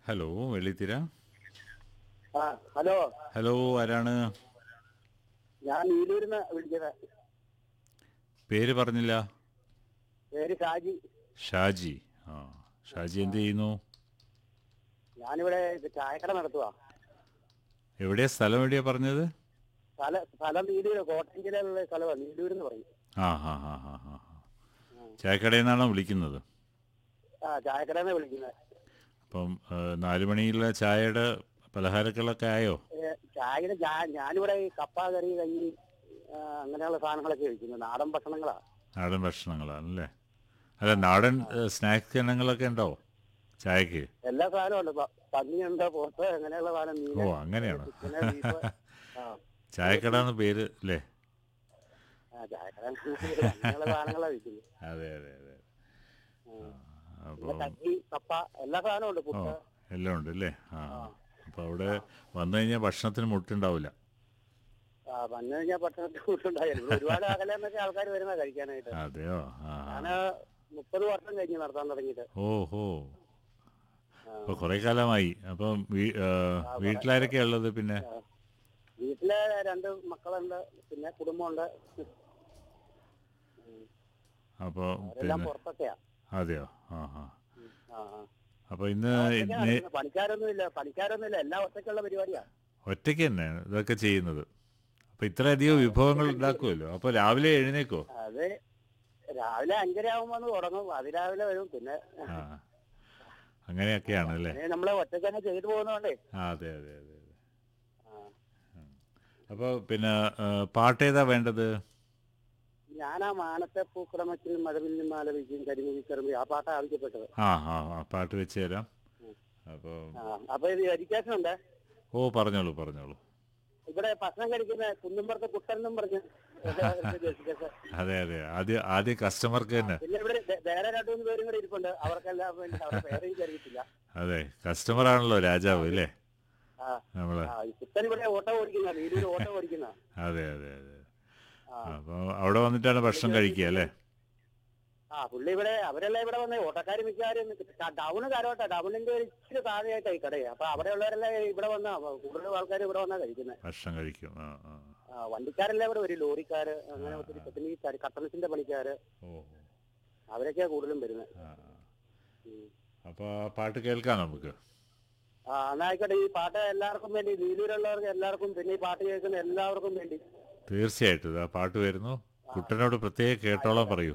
Hello വെള്ളിത്തിര ആ hello hello ആരാണ് ഞാൻ നീലൂരിന്ന് വിളിക്കുന്നത് പേര് പറഞ്ഞില്ല പേര് ഷാജി ഷാജി ആ ഷാജി എന്ത് ചെയ്യുന്നു ഞാനിവിടെ ഇത് ചായക്കട നടത്തുവാ എവിടെയാ സ്ഥലം എവിടെയാ പറഞ്ഞത് സ്ഥല സ്ഥലം നീലൂര് കോട്ടയം ജില്ലയിലുള്ള സ്ഥലമാണ് നീലൂർ എന്ന് പറയും ആ ഹാ ഹാ ഹാ ഹാ ചായക്കടയിൽ നിന്നാണോ വിളിക്കുന്നത് ആ ചായക്കടന്ന് വിളിക്കുന്നത് അപ്പം ഏ, നാല് മണിയിലെ ചായയുടെ പലഹാരങ്ങളൊക്കെ ആയോ ഏ, ചായയുടെ ഞാ- ഞാനിവിടെ ഈ കപ്പ കറി കഞ്ഞി ആ, അങ്ങനെയുള്ള സാധനങ്ങളൊക്കെ കഴിക്കുന്നത് നാടൻ ഭക്ഷണങ്ങളാ നാടൻ ഭക്ഷണങ്ങളാണല്ലേ അല്ല നാടൻ ഏ, സ്നാക്സ് ഇനങ്ങളൊക്കെ ഉണ്ടോ ചായക്ക് എല്ലാ സാധനവും ഉണ്ട് പ- പന്നിയുണ്ട് പോത്ത് അങ്ങനെയുള്ള സാധനം ഓ മീന് അങ്ങനെയാണോ ചിക്കന് ബീഫ് ആ ചായക്കട എന്ന് പേര് അല്ലേ ആ, ചായക്കട അങ്ങനെയുള്ള സാധനങ്ങളാ വിൽക്കുന്നത് അതെ അതെ അതെ പിന്നെ അപ്പോൾ കഞ്ഞി കപ്പ എല്ലാ സാധനവും ഉണ്ട് ഓ പുട്ട് എല്ലാം ഉണ്ട് അല്ലേ ആ അപ്പോൾ അവിടെ വന്നു കഴിഞ്ഞാൽ ഭക്ഷണത്തിന് മുട്ടുണ്ടാവില്ല ആ വന്നു കഴിഞ്ഞാൽ പട്ടണത്തിൽ കൂട്ടുണ്ടായിരുന്നു ഒരുപാട് അകലെ നിന്നൊക്കെ ആൾക്കാർ വരുന്ന കഴിക്കാനായിട്ട് അതെയോ ആ ഞാന് മുപ്പത് വർഷം കഴിഞ്ഞ് നടത്താൻ തുടങ്ങിയിട്ട് ഓഹോ അപ്പോൾ കുറേ കാലമായി അപ്പം വീ- ആ, വീട്ടിലാരൊക്കെയാ ഉള്ളത് പിന്നെ വീട്ടിലെ രണ്ട് മക്കളുണ്ട് പിന്നെ കുടുംബമുണ്ട് അപ്പോൾ അവരെല്ലാം പിന്നെ പുറത്തൊക്കെയാ അതെയോ ആ ആ ഉം. ആ, ആ. അപ്പോൾ ഇന്ന് ഒറ്റയ്ക്കാ ഇന്ന് നടത്തുന്നത്. പണിക്കാരൊന്നുമില്ല പണിക്കാരൊന്നുമില്ല എല്ലാം ഒറ്റയ്ക്കുള്ള പരിപാടിയാ ഒറ്റയ്ക്ക് തന്നെയാണ് ഇതൊക്കെ ചെയ്യുന്നത് അപ്പോൾ ഇത്രയധികം വിഭവങ്ങൾ ഉണ്ടാക്കുമല്ലോ അപ്പോൾ രാവിലെ എഴുന്നേക്കോ അത് രാവിലെ അഞ്ചര ആകുമ്പോൾ തുടങ്ങും അതിരാവിലെ വരും പിന്നെ ആ അങ്ങനെയൊക്കെയാണ് അല്ലേ പിന്നെ നമ്മള് ഒറ്റയ്ക്ക് തന്നെ ചെയ്തു പോകുന്നതുകൊണ്ടേ ആ അതെ അതെ അതെ അതെ ആ. അപ്പോൾ പിന്നെ ആ, പാട്ടേതാ വേണ്ടത് ഞാൻ ആ മാനത്തെ പൂക്രമത്തിൽ മഴവില്ലും മാലവിക്കും കരിമുകി കറുമ്പി ആ പാട്ടാ ആവശ്യപ്പെട്ടത് ആ ആ ആ പാട്ട് വെച്ച് തരാം അപ്പോൾ ആ അപ്പൊ ഇത് എഡ്യൂക്കേഷൻ ഉണ്ട് ഓ പറഞ്ഞോളൂ പറഞ്ഞോളൂ ഇവിടെ ഭക്ഷണം കഴിക്കുന്ന കുന്നുംപുറത്തെ കുട്ടനെന്നും പറഞ്ഞ് education. അതെ അതെ ആദ്യം ആദ്യം കസ്റ്റമർക്ക് തന്നെ പിന്നെ ഇവിടെ വേ- വേറെ രണ്ടു മൂന്ന് പേരും കൂടെ ഇരിപ്പുണ്ട് അവർക്കെല്ലാം വേണ്ടി അവരുടെ പേര് എനിക്ക് അറിയത്തില്ല അതെ കസ്റ്റമർ ആണല്ലോ രാജാവ് അല്ലേ ആ നമ്മളെ ആ ഈ കുട്ടൻ ഇവിടെ ഓട്ടോ ഓടിക്കുന്ന വീടിൽ ഓട്ടോ ഓടിക്കുന്ന അതെ അതെ അതെ ആ അപ്പോൾ അവിടെ വന്നിട്ടാണ് ഭക്ഷണം കഴിക്കുക അല്ലേ ആ പുള്ളി ഇവിടെ അവരെല്ലാം ഇവിടെ വന്നേ ഓട്ടക്കാർ മിക്കവാറും ടൗണ് കാരോട്ടാ ടൗണിന്റെ ഒരു ഇച്ചിരി താഴെയായിട്ടാ ഈ കടയെ അപ്പൊ അവിടെയുള്ളവരെല്ലാം ഇവിടെ വന്നാ കൂടുതൽ ആൾക്കാർ ഇവിടെ വന്നാ കഴിക്കുന്നത് ഭക്ഷണം കഴിക്കും ആ ആ ആ വണ്ടിക്കാരെല്ലാം ഇവിടെ വരും ലോറിക്കാര് അങ്ങനെ ഒത്തിരി പിന്നെ ഈ കട്ടണസിന്റെ പണിക്കാര് ഓ അവരൊക്കെയാ കൂടുതലും വരുന്നത് ആ അപ്പോൾ ആ പാട്ട് കേൾക്കാം നമുക്ക് ആ എന്നാ ആയിക്കോട്ടെ ഈ പാട്ട് എല്ലാവർക്കും വേണ്ടി നീലൂരുള്ളവർക്ക് എല്ലാവർക്കും പിന്നെ ഈ പാട്ട് കേൾക്കുന്ന എല്ലാവർക്കും വേണ്ടി തീർച്ചയായിട്ടും ആ പാട്ട് വരുന്നു കുട്ടനോട് പ്രത്യേകം കേട്ടോളാൻ പറയൂ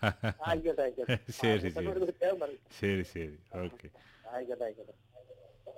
ആയിക്കോട്ടെ ആയിക്കോട്ടെ ശരി ആ, ശരി ഒരു പ്രത്യേകം പറയും ശരി ശരി ഓക്കെ ആയിക്കോട്ടെ ആയിക്കോട്ടെ